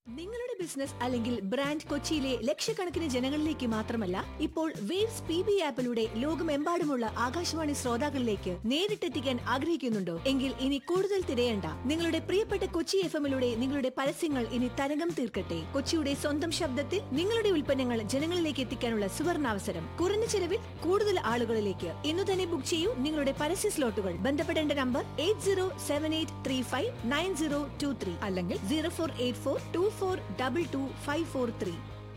നിങ്ങളുടെ ബിസിനസ് അല്ലെങ്കിൽ ബ്രാൻഡ് കൊച്ചിയിലെ ലക്ഷക്കണക്കിന് ജനങ്ങളിലേക്ക് മാത്രമല്ല ഇപ്പോൾ വേവ്സ് പി ബി ആപ്പിലൂടെ ലോകമെമ്പാടുമുള്ള ആകാശവാണി ശ്രോതാക്കളിലേക്ക് നേരിട്ടെത്തിക്കാൻ ആഗ്രഹിക്കുന്നുണ്ടോ എങ്കിൽ ഇനി കൂടുതൽ തിരയണ്ട നിങ്ങളുടെ പ്രിയപ്പെട്ട കൊച്ചി എഫ് എമ്മിലൂടെ നിങ്ങളുടെ പരസ്യങ്ങൾ ഇനി തരംഗം തീർക്കട്ടെ കൊച്ചിയുടെ സ്വന്തം ശബ്ദത്തിൽ നിങ്ങളുടെ ഉൽപ്പന്നങ്ങൾ ജനങ്ങളിലേക്ക് എത്തിക്കാനുള്ള സുവർണാവസരം കുറഞ്ഞ ചെലവിൽ കൂടുതൽ ആളുകളിലേക്ക് ഇന്നു തന്നെ ബുക്ക് ചെയ്യൂ നിങ്ങളുടെ പരസ്യ സ്ലോട്ടുകൾ ബന്ധപ്പെടേണ്ട നമ്പർ eight zero seven eight three five nine zero two three അല്ലെങ്കിൽ zero four eight four two four double two five four three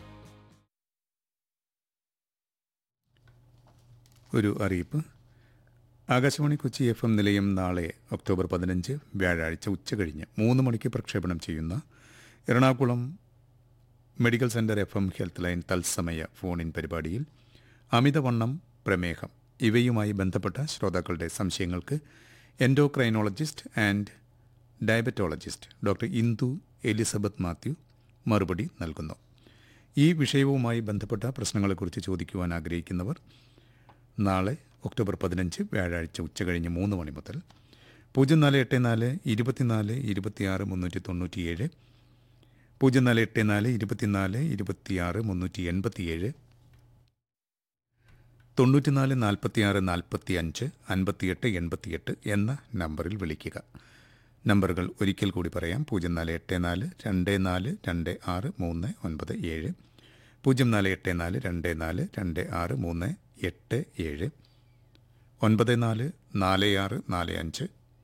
ഒരു അറിയിപ്പ് ആകാശവാണി കൊച്ചി എഫ് എം നിലയം നാളെ ഒക്ടോബർ പതിനഞ്ച് വ്യാഴാഴ്ച ഉച്ചകഴിഞ്ഞ് മൂന്ന് മണിക്ക് പ്രക്ഷേപണം ചെയ്യുന്ന Ernakulam medical centre F M health line തത്സമയ ഫോണിൻ പരിപാടിയിൽ അമിതവണ്ണം പ്രമേഹം ഇവയുമായി ബന്ധപ്പെട്ട ശ്രോതാക്കളുടെ സംശയങ്ങൾക്ക് endocrinologist and diabetologist doctor Indu Elizabeth Mathew മറുപടി നൽകുന്നു ഈ വിഷയവുമായി ബന്ധപ്പെട്ട പ്രശ്നങ്ങളെക്കുറിച്ച് ചോദിക്കുവാൻ ആഗ്രഹിക്കുന്നവർ നാളെ ഒക്ടോബർ പതിനഞ്ച് വ്യാഴാഴ്ച ഉച്ചകഴിഞ്ഞ് മൂന്ന് മണി മുതൽ പൂജ്യം നാല് എട്ട് നാല് ഇരുപത്തിനാല് ഇരുപത്തിയാറ് മുന്നൂറ്റി തൊണ്ണൂറ്റിയേഴ് പൂജ്യം നാല് എട്ട് നാല് ഇരുപത്തിനാല് ഇരുപത്തിയാറ് മുന്നൂറ്റി എൺപത്തിയേഴ് തൊണ്ണൂറ്റിനാല് നാൽപ്പത്തിയാറ് നാൽപ്പത്തി അഞ്ച് അൻപത്തിയെട്ട് എൺപത്തിയെട്ട് എന്ന നമ്പറിൽ വിളിക്കുക നമ്പറുകൾ ഒരിക്കൽ കൂടി പറയാം പൂജ്യം നാല് എട്ട് നാല് രണ്ട് നാല് രണ്ട് ആറ് മൂന്ന് ഒൻപത് ഏഴ് പൂജ്യം നാല് എട്ട് നാല് രണ്ട് നാല് രണ്ട് ആറ് മൂന്ന് എട്ട് ഏഴ് ഒൻപത് നാല് നാല് ആറ് നാല് അഞ്ച്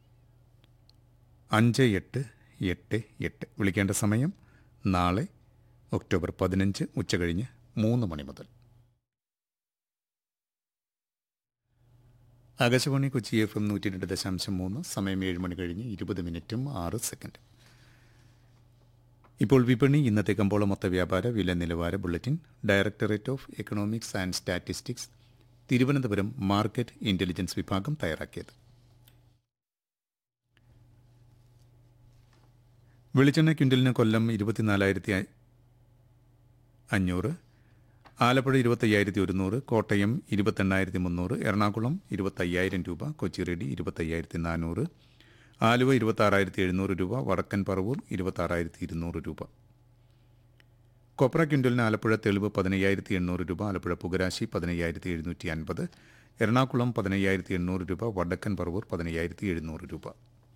അഞ്ച് എട്ട് എട്ട് എട്ട് വിളിക്കേണ്ട സമയം നാളെ ഒക്ടോബർ പതിനഞ്ച് ഉച്ചകഴിഞ്ഞ് മൂന്ന് മണി മുതൽ ആകാശവാണി കൊച്ചി എഫ് എം നൂറ്റി രണ്ട് ദശാംശം മൂന്ന് സമയം ഏഴ് മണി കഴിഞ്ഞ് ഇരുപത് മിനിറ്റും ആറ് സെക്കൻഡ് ഇപ്പോൾ വിപണി ഇന്നത്തെ കമ്പോള മൊത്ത വ്യാപാര വില നിലവാര bulletin directorate of economics and statistics Thiruvananthapuram market intelligence വിഭാഗം തയ്യാറാക്കിയത് വെളിച്ചെണ്ണ ക്വിൻ്റലിന് കൊല്ലം ഇരുപത്തിനാലായിരത്തി അഞ്ഞൂറ് ആലപ്പുഴ ഇരുപത്തയ്യായിരത്തി ഒരുന്നൂറ് കോട്ടയം ഇരുപത്തെണ്ണായിരത്തി മുന്നൂറ് എറണാകുളം ഇരുപത്തയ്യായിരം രൂപ കൊച്ചിറെഡി ഇരുപത്തയ്യായിരത്തി നാനൂറ് ആലുവ ഇരുപത്താറായിരത്തി എഴുന്നൂറ് രൂപ വടക്കൻ പറവൂർ ഇരുപത്താറായിരത്തി ഇരുന്നൂറ് രൂപ കൊപ്ര ക്വിൻ്റലിന് ആലപ്പുഴ തെളിവ് പതിനയ്യായിരത്തി എണ്ണൂറ് രൂപ ആലപ്പുഴ പുകരാശി പതിനയ്യായിരത്തി എഴുന്നൂറ്റി അൻപത് എറണാകുളം പതിനയ്യായിരത്തി എണ്ണൂറ് രൂപ വടക്കൻ പറവൂർ പതിനയ്യായിരത്തി എഴുന്നൂറ് രൂപ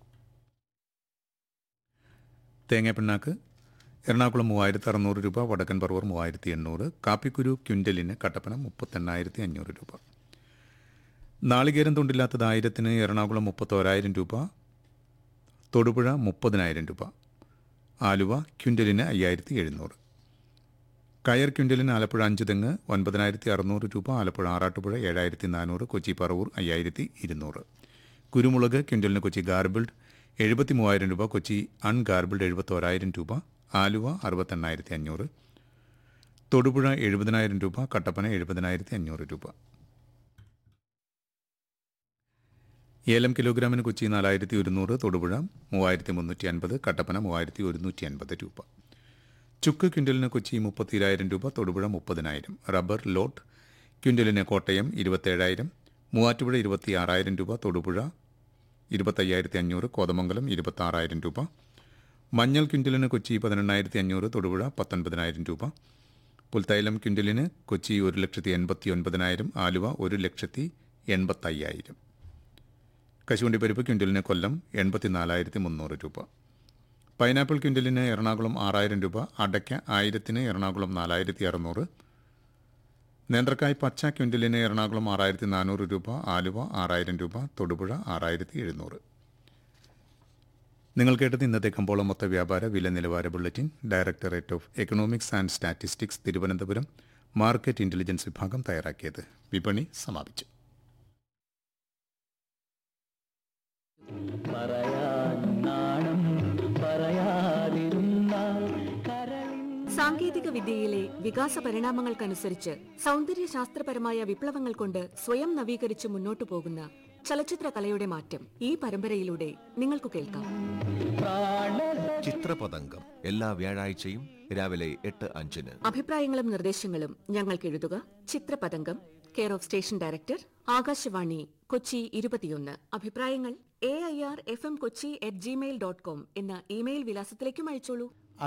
തേങ്ങാപ്പിണ്ണാക്ക് എറണാകുളം മൂവായിരത്തി അറുന്നൂറ് രൂപ വടക്കൻ പറവൂർ മൂവായിരത്തി എണ്ണൂറ് കാപ്പിക്കുരു ക്വിൻ്റലിന് കട്ടപ്പന മുപ്പത്തെണ്ണായിരത്തി അഞ്ഞൂറ് രൂപ നാളികേരം തൊണ്ടില്ലാത്തത് ആയിരത്തിന് എറണാകുളം മുപ്പത്തോരായിരം രൂപ തൊടുപുഴ മുപ്പതിനായിരം രൂപ ആലുവ ക്വിൻ്റലിന് അയ്യായിരത്തി എഴുന്നൂറ് കയർ ക്വിൻ്റലിന് ആലപ്പുഴ അഞ്ച് തെങ്ങ് ഒൻപതിനായിരത്തി അറുന്നൂറ് രൂപ ആലപ്പുഴ ആറാട്ടുപുഴ ഏഴായിരത്തി നാനൂറ് കൊച്ചി പറവൂർ അയ്യായിരത്തി ഇരുന്നൂറ് കുരുമുളക് ക്വിൻ്റലിന് കൊച്ചി ഗാർബിൾഡ് എഴുപത്തി മൂവായിരം രൂപ കൊച്ചി അൺഗാർബിൾഡ് എഴുപത്തോരായിരം രൂപ ആലുവ അറുപത്തെണ്ണായിരത്തി അഞ്ഞൂറ് തൊടുപുഴ എഴുപതിനായിരം രൂപ കട്ടപ്പന എഴുപതിനായിരത്തി അഞ്ഞൂറ് രൂപ ഏലം കിലോഗ്രാമിന് കൊച്ചി നാലായിരത്തി ഒരുന്നൂറ് തൊടുപുഴ മൂവായിരത്തി മുന്നൂറ്റി അൻപത് കട്ടപ്പന മൂവായിരത്തി ഒരുന്നൂറ്റി അൻപത് രൂപ ചുക്ക് ക്വിൻ്റലിന് കൊച്ചി മുപ്പത്തിരായിരം രൂപ തൊടുപുഴ മുപ്പതിനായിരം റബ്ബർ ലോട്ട് ക്വിൻ്റലിന് കോട്ടയം ഇരുപത്തേഴായിരം മൂവാറ്റുപുഴ ഇരുപത്തി ആറായിരം രൂപ തൊടുപുഴ ഇരുപത്തയ്യായിരത്തി അഞ്ഞൂറ് കോതമംഗലം ഇരുപത്താറായിരം രൂപ മഞ്ഞൾ ക്വിൻ്റലിന് കൊച്ചി പതിനെണ്ണായിരത്തി അഞ്ഞൂറ് തൊടുപുഴ പത്തൊൻപതിനായിരം രൂപ പുൽത്തൈലം ക്വിൻ്റലിന് കൊച്ചി ഒരു ലക്ഷത്തി എൺപത്തി ഒൻപതിനായിരം ആലുവ ഒരു ലക്ഷത്തി എൺപത്തയ്യായിരം കശുവണ്ടി പരിപ്പ് ക്വിൻ്റലിന് കൊല്ലം എൺപത്തിനാലായിരത്തി മുന്നൂറ് രൂപ പൈനാപ്പിൾ ക്വിൻ്റലിന് എറണാകുളം ആറായിരം രൂപ അടയ്ക്ക ആയിരത്തിന് എറണാകുളം നാലായിരത്തി അറുന്നൂറ് നേന്ത്രക്കായ് പച്ച ക്വിൻ്റലിന് എറണാകുളം ആറായിരത്തി നാനൂറ് രൂപ ആലുവ ആറായിരം രൂപ തൊടുപുഴ ആറായിരത്തി എഴുന്നൂറ് നിങ്ങൾ കേട്ടത് ഇന്നത്തെ കമ്പോളം മൊത്ത വ്യാപാര വില നിലവാര bulletin directorate of economics and statistics Thiruvananthapuram market intelligence വിഭാഗം തയ്യാറാക്കിയത് വിപണി സമാപിച്ചു പറയാൻ നാണം പറയാതിരുന്നാൽ കരളിൻ സാങ്കേതിക വിദ്യയിലെ വികാസ പരിണാമങ്ങൾക്കനുസരിച്ച് സൗന്ദര്യ ശാസ്ത്രപരമായ വിപ്ലവങ്ങൾ കൊണ്ട് സ്വയം നവീകരിച്ച് മുന്നോട്ടു പോകുന്ന ചലച്ചിത്ര കലയുടെ മാറ്റം ഈ പരമ്പരയിലൂടെ നിങ്ങൾക്ക് കേൾക്കാം ചിത്രപതംഗം എല്ലാ വ്യാഴാഴ്ചയും രാവിലെ എട്ട് അഞ്ചിന് അഭിപ്രായങ്ങളും നിർദ്ദേശങ്ങളും ഞങ്ങൾക്ക് എഴുതുക Chitrapathangam care of station director Akashvani Kochi ഇരുപത്തിയൊന്ന് അഭിപ്രായങ്ങൾ A I R F M Kochi at Gmail dot com എന്ന ഇമെയിൽ വിലാസത്തിലേക്കും അയച്ചോളൂ